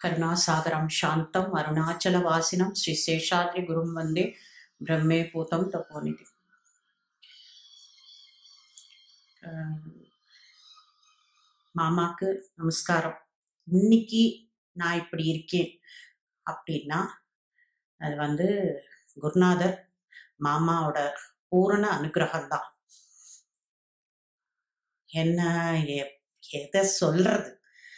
కరుణాసాగరం శాంతం అరుణాచలవాసినం శ్రీ శేషాద్రి గురుం వందే బ్రహ్మే పూతం తపోనిధి அஹ் மாமாக்கு நமஸ்காரம் இன்னைக்கு நான் இப்படி இருக்கேன் அப்படின்னா அது வந்து குருநாதர் மாமாவோட பூரண அனுகிரகம் தான் என்ன எ- எதை சொல்றது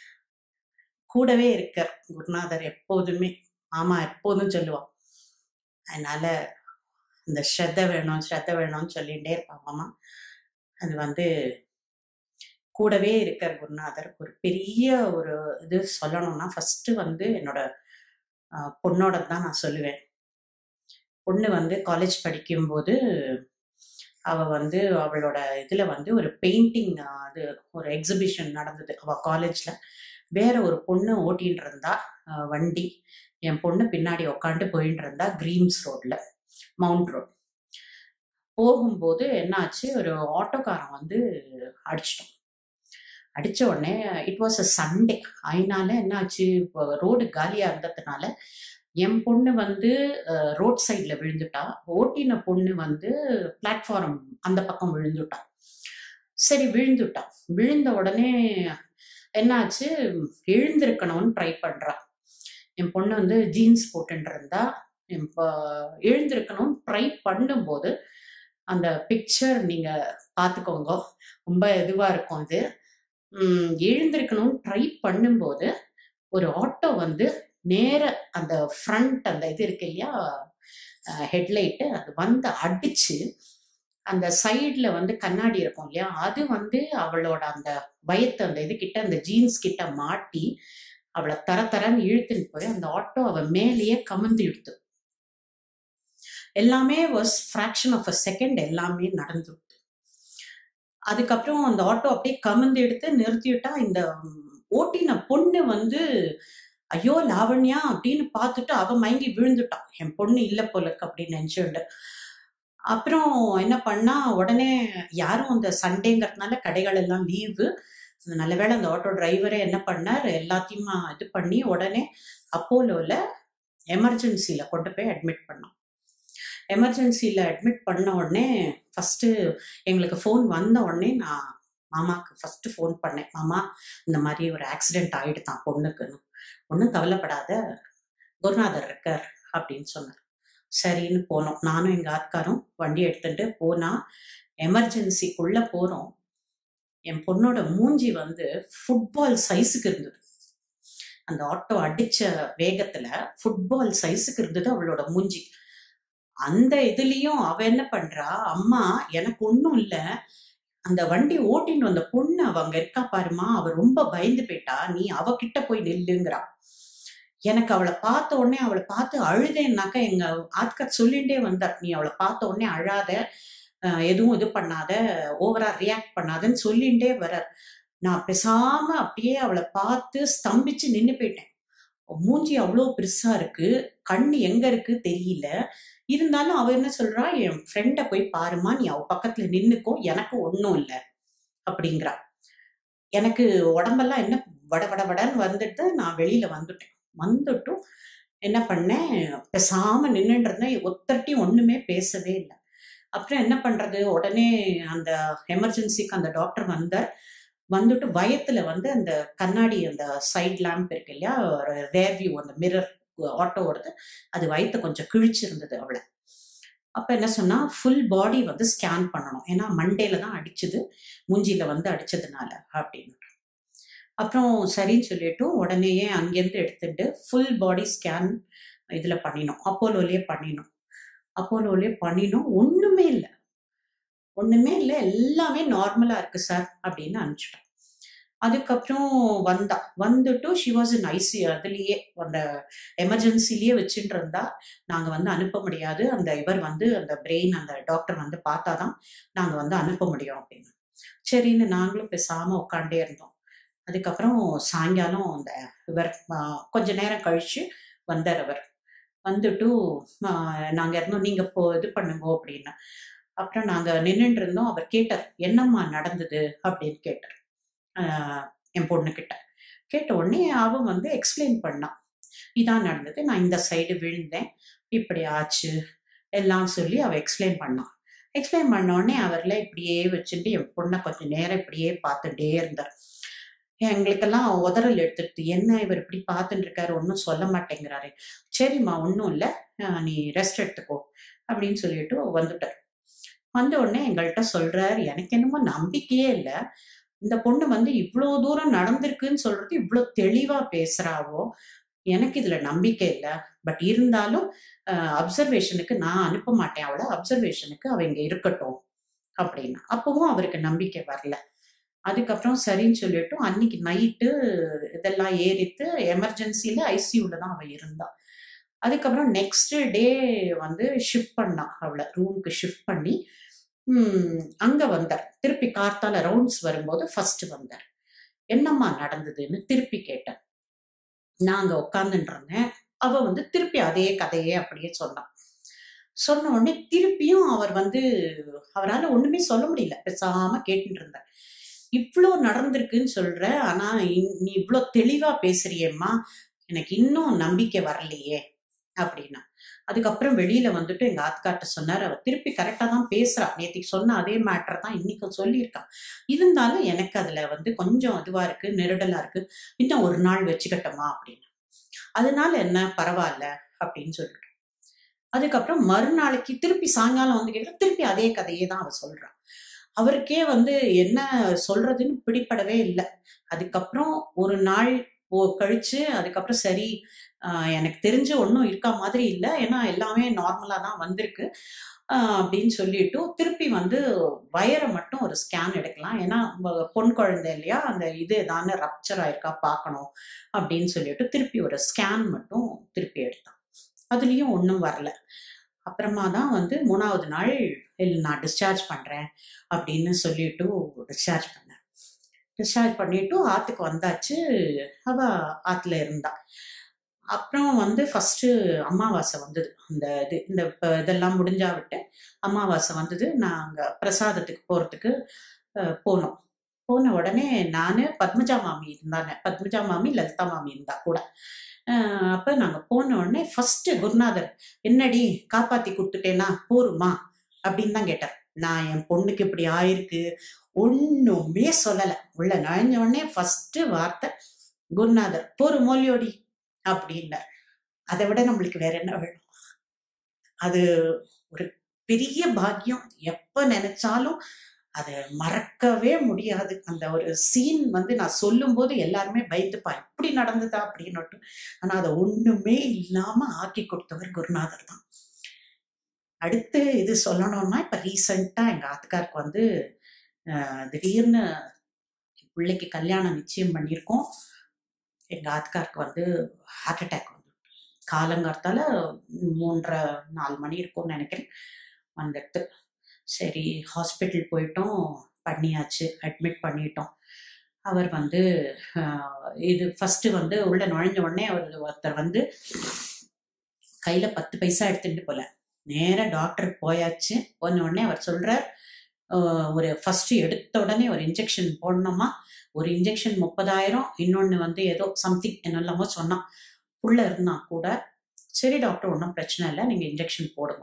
கூடவே இருக்கார் குருநாதர் எப்போதுமே மாமா எப்போதும் சொல்லுவான் அதனால இந்த ஸ்ரத்த வேணும் ஸ்ரத்த வேணும்னு சொல்லிகிட்டே இருப்பான் மாமா அது வந்து கூடவே இருக்கார் குருநாதர் ஒரு பெரிய ஒரு இது சொல்லணும்னா ஃபர்ஸ்ட் வந்து என்னோட அஹ், பொண்ணோட தான் நான் சொல்லுவேன் பொண்ணு வந்து காலேஜ் படிக்கும்போது அவ வந்து அவளோட இதுல வந்து ஒரு பெயிண்டிங் அது ஒரு எக்ஸிபிஷன் நடந்தது அவ காலேஜ்ல வேற ஒரு பொண்ணு ஓட்டின்னு இருந்தா அஹ், வண்டி என் பொண்ணு பின்னாடி உக்காந்து போயின்னு இருந்தா கிரீம்ஸ் ரோட்ல மவுண்ட் ரோட் போகும்போது என்னாச்சு ஒரு ஆட்டோக்காரன் வந்து அடிச்சிட்டோம் அடிச்ச உடனே இட் வாஸ் அ சண்டே அதனால என்னாச்சு இப்போ ரோடு காலியா இருந்ததுனால என் பொண்ணு வந்து ரோட் சைட்ல விழுந்துட்டா ஓட்டின பொண்ணு வந்து பிளாட்ஃபார்ம் அந்த பக்கம் விழுந்துட்டா சரி விழுந்துட்டா விழுந்த உடனே என்னாச்சு எழுந்திருக்கணும்னு ட்ரை பண்றா என் பொண்ணு வந்து ஜீன்ஸ் போட்டுட்டு இருந்தா என் ப- எழுந்திருக்கணும்னு ட்ரை பண்ணும்போது அந்த பிக்சர் நீங்க பார்த்துக்கோங்க ரொம்ப இதுவா இருக்கும் இது உம் எழுந்திருக்கணும்னு ட்ரை பண்ணும்போது ஒரு ஆட்டோ வந்து நேர அந்த ஃப்ரண்ட் அந்த இது இருக்கு இல்லையா ஹெட்லைட்டு அது வந்து அடிச்சு அந்த சைடில் வந்து கண்ணாடி இருக்கும் இல்லையா அது வந்து அவளோட அந்த வயத்து அந்த இது கிட்ட அந்த ஜீன்ஸ் கிட்ட மாட்டி அவளை தர தரன்னு இழுத்துன்னு போய் அந்த ஆட்டோ அவ மேலேயே கமந்து இழுத்து எல்லாமே was fraction of a second எல்லாமே நடந்து அதுக்கப்புறம் அந்த ஆட்டோ அப்படியே கமந்து எடுத்து நிறுத்திவிட்டா இந்த ம், ஓட்டின பொண்ணு வந்து ஐயோ லாவண்யா அப்படின்னு பார்த்துட்டு அவ மயங்கி விழுந்துட்டான் என் பொண்ணு இல்ல போல இருக்கு அப்படின்னு நினைச்சுண்டு அப்புறம் என்ன பண்ணா உடனே யாரும் அந்த சண்டேங்கிறதுனால கடைகள் எல்லாம் லீவு நல்ல வேளை அந்த ஆட்டோ டிரைவரே என்ன பண்ணார் எல்லாத்தையும் இது பண்ணி உடனே அப்போலோல எமர்ஜென்சில கொண்டு போய் அட்மிட் பண்ணோம் எமர்ஜென்சியில் அட்மிட் பண்ண உடனே ஃபஸ்ட்டு எங்களுக்கு ஃபோன் வந்த உடனே நான் மாமாக்கு ஃபஸ்ட்டு ஃபோன் பண்ணேன் மாமா இந்த மாதிரி ஒரு ஆக்சிடென்ட் ஆயிடுதான் பொண்ணுக்குன்னு ஒன்றும் கவலைப்படாத குருநாதர் இருக்கார் அப்படின்னு சொன்னார் சரின்னு போனோம் நானும் எங்கள் ஆட்காரும் வண்டி எடுத்துட்டு போனா எமர்ஜென்சிக்குள்ளே போகிறோம் என் பொண்ணோட மூஞ்சி வந்து ஃபுட்பால் சைஸுக்கு இருந்தது அந்த ஆட்டோ அடிச்ச வேகத்துல ஃபுட்பால் சைஸுக்கு இருந்தது அவளோட மூஞ்சி அந்த இதுலயும் அவ என்ன பண்றா அம்மா எனக்கு ஒண்ணும் இல்ல அந்த வண்டி ஓட்டின்னு வந்த பொண்ணு அவ அங்க இருக்கா பாருமா அவ ரொம்ப பயந்து போயிட்டா நீ அவகிட்ட போய் நில்லுங்கிறா எனக்கு அவளை பார்த்த உடனே அவளை பார்த்து அழுதேன்னாக்கா எங்க ஆட்கார் சொல்லிண்டே வந்தார் நீ அவளை பார்த்த உடனே அழாத அஹ் எதுவும் இது பண்ணாத ஓவரா ரியாக்ட் பண்ணாதன்னு சொல்லிண்டே வரார் நான் பேசாம அப்படியே அவளை பார்த்து ஸ்தம்பிச்சு நின்னு போயிட்டேன் மூஞ்சி அவ்வளோ பெருசா இருக்கு கண்ணு எங்க இருக்கு தெரியல இருந்தாலும் அவ என்ன சொல்றா என் ஃப்ரெண்ட போய் பாருமா நீ அவ பக்கத்துல நின்னுக்கோ எனக்கு ஒன்றும் இல்லை அப்படிங்கிறா எனக்கு உடம்பெல்லாம் என்ன வட வட வடன்னு வந்துட்டு நான் வெளியில வந்துட்டேன் வந்துட்டும் என்ன பண்ணேன் பேசாம நின்னுட்டு இருந்தேன் ஒத்தட்டியும் ஒண்ணுமே பேசவே இல்லை அப்புறம் என்ன பண்றது உடனே அந்த எமர்ஜென்சிக்கு அந்த டாக்டர் வந்தார் வந்துட்டு பயத்துல வந்து அந்த கண்ணாடி அந்த சைட் லேம்ப் இருக்கு இல்லையா ரேர் வியூ அந்த மிரர் ஆட்டோவோடது அது வயித்தை கொஞ்சம் கிழிச்சிருந்தது அவளை அப்ப என்ன சொன்னா ஃபுல் பாடி வந்து ஸ்கேன் பண்ணணும் ஏன்னா மண்டேல தான் அடிச்சது மூஞ்சில வந்து அடிச்சதுனால அப்படின்னு அப்புறம் சரின்னு சொல்லிட்டு உடனேயே அங்கேருந்து எடுத்துட்டு ஃபுல் பாடி ஸ்கேன் இதுல பண்ணினோம் அப்போலோலயே பண்ணினோம் அப்போலோலயே பண்ணினோம் ஒண்ணுமே இல்லை ஒண்ணுமே இல்லை எல்லாமே நார்மலா இருக்கு சார் அப்படின்னு அனுப்பிச்சிட்டோம் அதுக்கப்புறம் வந்தா வந்துட்டு ஷி வாஸ் இன் ஐசி அதுலயே அந்த எமர்ஜென்சிலேயே வச்சுட்டு இருந்தா நாங்க வந்து அனுப்ப முடியாது அந்த இவர் வந்து அந்த பிரெயின் அந்த டாக்டர் வந்து பார்த்தாதான் நாங்க வந்து அனுப்ப முடியும் அப்படின்னு சரின்னு நாங்களும் பேசாம உட்காண்டே இருந்தோம் அதுக்கப்புறம் சாயங்காலம் அந்த இவர் ஆஹ், கொஞ்ச நேரம் கழிச்சு வந்தார் அவர் வந்துட்டு ஆஹ், நாங்க இருந்தோம் நீங்க போ இது பண்ணுங்க அப்படின்னு அப்புறம் நாங்க நின்னுட்டு இருந்தோம் அவர் கேட்டார் என்னம்மா நடந்தது அப்படின்னு கேட்டார் ஆஹ் என் பொண்ணு கிட்ட கேட்ட உடனே அவன் வந்து எக்ஸ்பிளைன் பண்ணான் இதான் நடந்தது நான் இந்த சைடு விழுந்தேன் இப்படி ஆச்சு எல்லாம் சொல்லி அவ எக்ஸ்பிளைன் பண்ணான் எக்ஸ்பிளைன் பண்ண உடனே அவர்ல இப்படியே வச்சுட்டு என் பொண்ணை கொஞ்சம் நேரம் இப்படியே பார்த்துட்டே இருந்தார் எங்களுக்கெல்லாம் உதறல் எடுத்துட்டு என்ன இவர் இப்படி பார்த்துட்டு இருக்காரு ஒன்றும் சொல்ல மாட்டேங்கிறாரு சரிம்மா ஒன்றும் இல்லை நீ ரெஸ்ட் எடுத்துக்கோ அப்படின்னு சொல்லிட்டு வந்துட்டார் வந்த உடனே எங்கள்கிட்ட சொல்றாரு எனக்கு என்னமோ நம்பிக்கையே இல்லை இந்த பொண்ணு வந்து இவ்வளோ தூரம் நடந்திருக்குன்னு சொல்றது இவ்வளோ தெளிவா பேசுறாவோ எனக்கு இதுல நம்பிக்கை இல்லை பட் இருந்தாலும் அப்சர்வேஷனுக்கு நான் அனுப்ப மாட்டேன் அவளை அப்சர்வேஷனுக்கு அவ இங்க இருக்கட்டும் அப்படின்னா அப்பவும் அவருக்கு நம்பிக்கை வரல அதுக்கப்புறம் சரின்னு சொல்லிட்டு அன்னைக்கு நைட்டு இதெல்லாம் ஏறித்து எமர்ஜென்சில ஐசியூல தான் அவ இருந்தா அதுக்கப்புறம் நெக்ஸ்ட் டே வந்து ஷிஃப்ட் பண்ணா அவளை ரூமுக்கு ஷிஃப்ட் பண்ணி உம் அங்க வந்தார் திருப்பி கார்த்தால ரவுண்ட்ஸ் வரும்போது ஃபர்ஸ்ட் வந்தார் என்னம்மா நடந்ததுன்னு திருப்பி கேட்டேன் நான் அங்க உட்காந்துட்டு இருந்தேன் அவ வந்து திருப்பி அதே கதையே அப்படியே சொன்னான் சொன்ன உடனே திருப்பியும் அவர் வந்து அவரால் ஒண்ணுமே சொல்ல முடியல பேசாம கேட்டுட்டு இருந்தார் இவ்வளோ நடந்திருக்குன்னு சொல்ற ஆனா நீ இவ்வளோ தெளிவா பேசுறியேம்மா எனக்கு இன்னும் நம்பிக்கை வரலையே அப்படின்னா அதுக்கப்புறம் வெளியில வந்துட்டு எங்க ஆத்காட்ட சொன்னார் அவ திருப்பி கரெக்டா தான் பேசுறா நேத்திக்கு சொன்ன அதே மேட்டர் தான் இன்னைக்கும் சொல்லியிருக்கான் இருந்தாலும் எனக்கு அதுல வந்து கொஞ்சம் இதுவா இருக்கு நெருடலா இருக்கு இன்னும் ஒரு நாள் வச்சுக்கட்டமா அப்படின்னு அதனால என்ன பரவாயில்ல அப்படின்னு சொல்லிட்டு அதுக்கப்புறம் மறுநாளைக்கு திருப்பி சாயங்காலம் வந்து கேட்க திருப்பி அதே கதையே தான் அவ சொல்றான் அவருக்கே வந்து என்ன சொல்றதுன்னு பிடிப்படவே இல்லை அதுக்கப்புறம் ஒரு நாள் கழிச்சு அதுக்கப்புறம் சரி எனக்கு தெரிஞ்சு ஒன்றும் இருக்கா மாதிரி இல்லை ஏன்னா எல்லாமே நார்மலாக தான் வந்திருக்கு அப்படின்னு சொல்லிட்டு திருப்பி வந்து வயரை மட்டும் ஒரு ஸ்கேன் எடுக்கலாம் ஏன்னா பொன் குழந்தை இல்லையா அந்த இது ஏதான ரப்சர் ஆயிருக்கா பார்க்கணும் அப்படின்னு சொல்லிட்டு திருப்பி ஒரு ஸ்கேன் மட்டும் திருப்பி எடுத்தான் அதுலேயும் ஒன்றும் வரல அப்புறமா தான் வந்து மூணாவது நாள் இல்லை நான் டிஸ்சார்ஜ் பண்ணுறேன் அப்படின்னு சொல்லிட்டு டிஸ்சார்ஜ் பண்ணேன் டிஸ்சார்ஜ் பண்ணிட்டு ஆற்றுக்கு வந்தாச்சு அவ ஆற்றுல இருந்தா அப்புறம் வந்து ஃபஸ்ட்டு அமாவாசை வந்தது அந்த இது இந்த இப்போ இதெல்லாம் முடிஞ்சா விட்டு அமாவாசை வந்தது நாங்கள் பிரசாதத்துக்கு போகிறதுக்கு போனோம் போன உடனே நான் பத்மஜா மாமி இருந்தாங்க பத்மஜா மாமி லலிதா மாமி இருந்தா கூட அப்போ நாங்கள் போன உடனே ஃபர்ஸ்ட் குருநாதர் என்னடி காப்பாற்றி கொடுத்துட்டேனா போருமா அப்படின்னு தான் கேட்டார் நான் என் பொண்ணுக்கு இப்படி ஆயிருக்கு ஒன்றுமே சொல்லலை உள்ள நுழைஞ்ச உடனே ஃபர்ஸ்ட் வார்த்தை குருநாதர் போரு மோலியோடி அப்படின்னார் அதை விட நம்மளுக்கு வேற என்ன வேணும் அது ஒரு பெரிய பாக்கியம் எப்ப நினைச்சாலும் அதை மறக்கவே முடியாது அந்த ஒரு சீன் வந்து நான் சொல்லும் போது எல்லாருமே பயந்துப்பா இப்படி நடந்ததா அப்படின்னுட்டு ஆனா அதை ஒண்ணுமே இல்லாம ஆக்கி கொடுத்தவர் குருநாதர் தான் அடுத்து இது சொல்லணும்னா இப்ப ரீசண்டா எங்க ஆத்துக்காருக்கு வந்து திடீர்னு பிள்ளைக்கு கல்யாணம் நிச்சயம் பண்ணியிருக்கோம் எங்கள் ஆத்துக்காருக்கு வந்து ஹார்ட் அட்டாக் வந்து காலங்கார்த்தால மூன்றரை நாலு மணி இருக்கும்னு நினைக்கிறேன் வந்துட்டு சரி ஹாஸ்பிட்டல் போயிட்டோம் பண்ணியாச்சு அட்மிட் பண்ணிட்டோம் அவர் வந்து இது ஃபஸ்ட்டு வந்து உள்ள நுழைஞ்ச உடனே அவர் ஒருத்தர் வந்து கையில் பத்து பைசா எடுத்துட்டு போல நேராக டாக்டர் போயாச்சு போன உடனே அவர் சொல்கிறார் ஒரு ஃபஸ்ட்டு எடுத்த உடனே ஒரு இன்ஜெக்ஷன் போடணுமா ஒரு இன்ஜெக்ஷன் முப்பதாயிரம் இன்னொன்று வந்து ஏதோ சம்திங் என்னெல்லாமோ சொன்னான் புள்ள இருந்தா கூட சரி டாக்டர் ஒன்றும் பிரச்சனை இல்லை நீங்கள் இன்ஜெக்ஷன் போடுங்க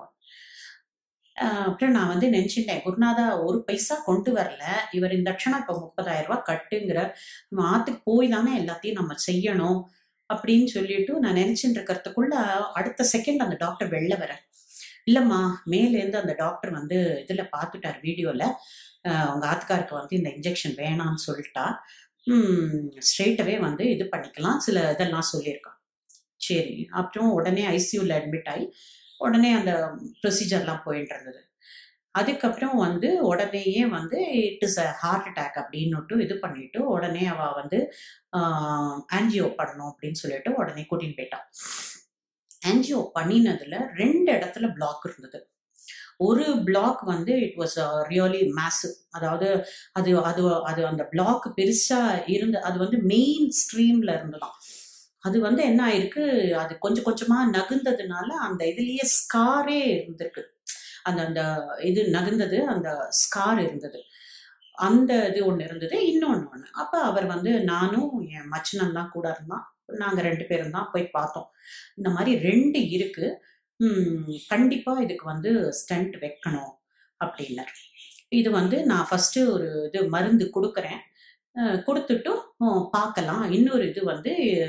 அப்புறம் நான் வந்து நினச்சிட்டேன் குருநாதா ஒரு பைசா கொண்டு வரல இவர் இந்த தட்சணம் இப்போ முப்பதாயிரம் ரூபாய் கட்டுங்கிற நம்ம ஆற்றுக்கு போய் தானே எல்லாத்தையும் நம்ம செய்யணும் அப்படின்னு சொல்லிட்டு நான் நினச்சிட்டு இருக்கிறதுக்குள்ள அடுத்த செகண்ட் அந்த டாக்டர் வெளில வர இல்லைம்மா மேலேருந்து அந்த டாக்டர் வந்து இதில் பார்த்துட்டார் வீடியோவில் உங்கள் ஆத்துக்காருக்கு வந்து இந்த இன்ஜெக்ஷன் வேணாம்னு சொல்லிட்டா ஸ்ட்ரெயிட்டவே வந்து இது பண்ணிக்கலாம் சில இதெல்லாம் சொல்லியிருக்கான் சரி அப்புறம் உடனே ஐசியூவில் அட்மிட் ஆகி உடனே அந்த ப்ரொசீஜர்லாம் போயிட்டு இருந்தது அதுக்கப்புறம் வந்து உடனேயே வந்து it is a heart attack அப்படின்னுட்டு இது பண்ணிட்டு உடனே அவள் வந்து ஆன்ஜியோ பண்ணணும் அப்படின்னு சொல்லிட்டு உடனே கூட்டின்னு போயிட்டான் ஆன்ஜியோ பண்ணினதுல ரெண்டு இடத்துல பிளாக் இருந்தது ஒரு பிளாக் வந்து இட் வாஸ் ரியலி மேசிவ் அதாவது அது அது அது அந்த பிளாக் பெருசா இருந்து அது வந்து மெயின் ஸ்ட்ரீம்ல இருந்துதான் அது வந்து என்ன ஆயிருக்கு அது கொஞ்சம் கொஞ்சமா நகுந்ததுனால அந்த இதுலயே ஸ்காரே இருந்திருக்கு அந்த அந்த இது நகுந்தது அந்த ஸ்கார் இருந்தது அந்த இது ஒண்ணு இருந்தது. இன்னொன்னு ஒண்ணு. அப்ப அவர் வந்து நானும் என் மச்சினன் தான் கூட இருந்தான். நாங்க 2 பேரும் தான் போய் பார்த்தோம். இந்த மாரி 2 இருக்கு. ம் கண்டிப்பா இதுக்கு வந்து ஸ்டென்ட் வைக்கணும் அப்டின்னாரு. இது வந்து நான் ஃபர்ஸ்ட்டு ஒரு இது மருந்து குடுக்குறேன். அ குடுத்துட்டு அ பார்க்கலாம். இன்னொரு இது வந்து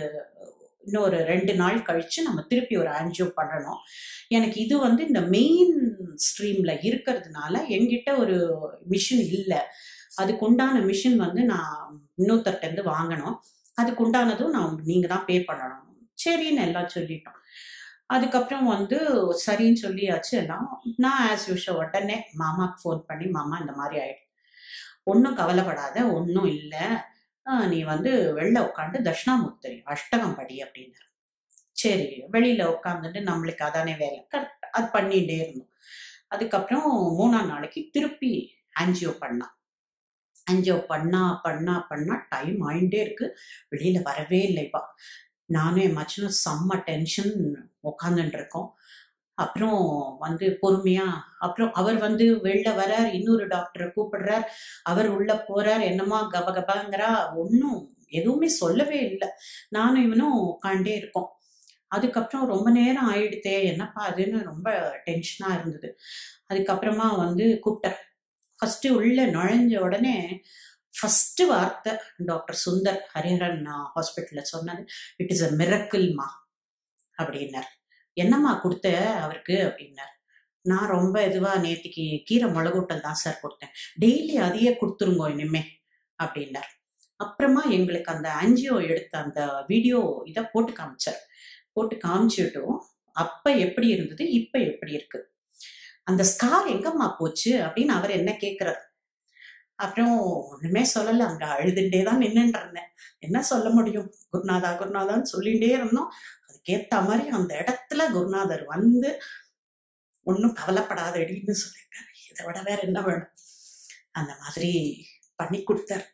இன்னொரு 2 நாள் கழிச்சு நம்ம திருப்பி ஒரு ஆஞ்சியோ பண்ணணும். எனக்கு இது வந்து இந்த மெயின் ஸ்ட்ரீம்ல இருக்கிறதுனால என்கிட்ட ஒரு மிஷின் இல்ல. அதுக்கு உண்டான மிஷின் வந்து நான் இன்னொருத்தர்ட்டருந்து வாங்கணும். அதுக்கு உண்டானதும் நான் நீங்க தான் பே பண்ணணும். சரின்னு எல்லாம் சொல்லிட்டோம். அதுக்கப்புறம் வந்து சரின்னு சொல்லியாச்சு எல்லாம். நான் ஆஸ் யூசுவல் உடனே மாமாக்கு ஃபோன் பண்ணி, மாமா இந்த மாரி ஆயிடுச்சு. ஒண்ணும் கவலைப்படாத. ஒண்ணும் இல்ல. அ நீ வந்து வெளில உட்காந்து தட்சிணாமூர்த்தி அஷ்டகம் படி அப்டின்னாரு. சரி வெளியில உட்காந்துட்டு நம்மளுக்கு அதானே வேலை. கரெக்ட் அது பண்ணிட்டே இருந்தோம். அதுக்கப்புறம் 3ஆம் நாளைக்கு திருப்பி ஆஞ்சியோ பண்ணா. ஆஞ்சியோ பண்ணா, பண்ணா, பண்ணா டைம் ஆயிண்டே இருக்கு. வெளியில வரவே இல்லைப்பா. நானும் என் மச்சினனும் செம்ம டென்ஷன் உட்காந்துட்டு இருக்கோம். அப்புறம் வந்து பொறுமையா அப்புறம் அவர் வந்து வெளில வரார். இன்னொரு டாக்டர கூப்பிடுறார். அவர் உள்ள போறார். என்னமோ கபகபாங்கிறா. ஒண்ணும் எதுவுமே சொல்லவே இல்ல. நானும் இவனும் உட்காண்டே இருக்கோம். அதுக்கப்புறம் ரொம்ப நேரம் ஆயிடுத்தே! என்னப்பா அதுன்னு ரொம்ப டென்ஷனா இருந்தது. அதுக்கப்புறமா வந்து கூப்பிட்டார். ஃபர்ஸ்ட்டு உள்ள நுழைஞ்ச உடனே ஃபர்ஸ்ட்டு வார்த்தை டாக்டர் சுந்தர் ஹரிஹரன் ஹாஸ்பிட்டல்ல சொன்னது, "இட் இஸ் அ மிரக்கிள்மா" அப்டின்னார். "என்னம்மா குடுத்த அவருக்கு?" அப்டின்னார். நான் ரொம்ப இதுவா நேத்திக்கு கீரை மொளகூட்டல் தான் சார் குடுத்தேன். "டெய்லி அதையே குடுத்துருங்கோ இனிமே" அப்டின்னார். அப்புறமா எங்களுக்கு அந்த ஆஞ்சியோ எடுத்த அந்த வீடியோ இத போட்டு காமிச்சார். போட்டு காமிச்சுட்டும், அப்ப எப்படி இருந்தது? இப்ப எப்படி இருக்கு? "அந்த ஸ்கார் எங்கம்மா போச்சு?" அப்டின்னு அவர் என்ன கேட்கிறார். அப்புறம் ஒண்ணுமே சொல்லல. அங்க அழுதுண்டே தான் நின்னுட்டு இருந்தேன். என்ன சொல்ல முடியும்? குருநாதா, குருநாதான்னு சொல்லிட்டே இருந்தோம். அதுக்கேத்த மாரி அந்த இடத்துல குருநாதர் வந்து, "ஒண்ணும் கவலைப்படாதடின்னு" சொல்லிட்டாரு. இத விட வேற என்ன வேணும்? அந்த மாதிரி பண்ணி குடுத்தார்.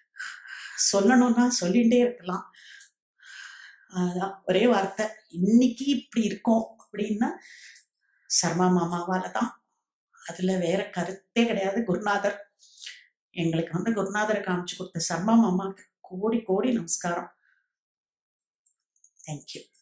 சொல்லணும்னா சொல்லிட்டே இருக்கலாம். அதான் ஒரே வார்த்தை. இன்னைக்கு இப்டி இருக்கோம் அப்டின்னா, சர்மா மாமாவால தான். அதுல வேற கருத்தே கிடையாது. குருநாதர். எங்களுக்கு வந்து குருநாதர காமிச்சு குடுத்த சர்மா மாமாக்கு கோடி கோடி நமஸ்காரம். Thank you.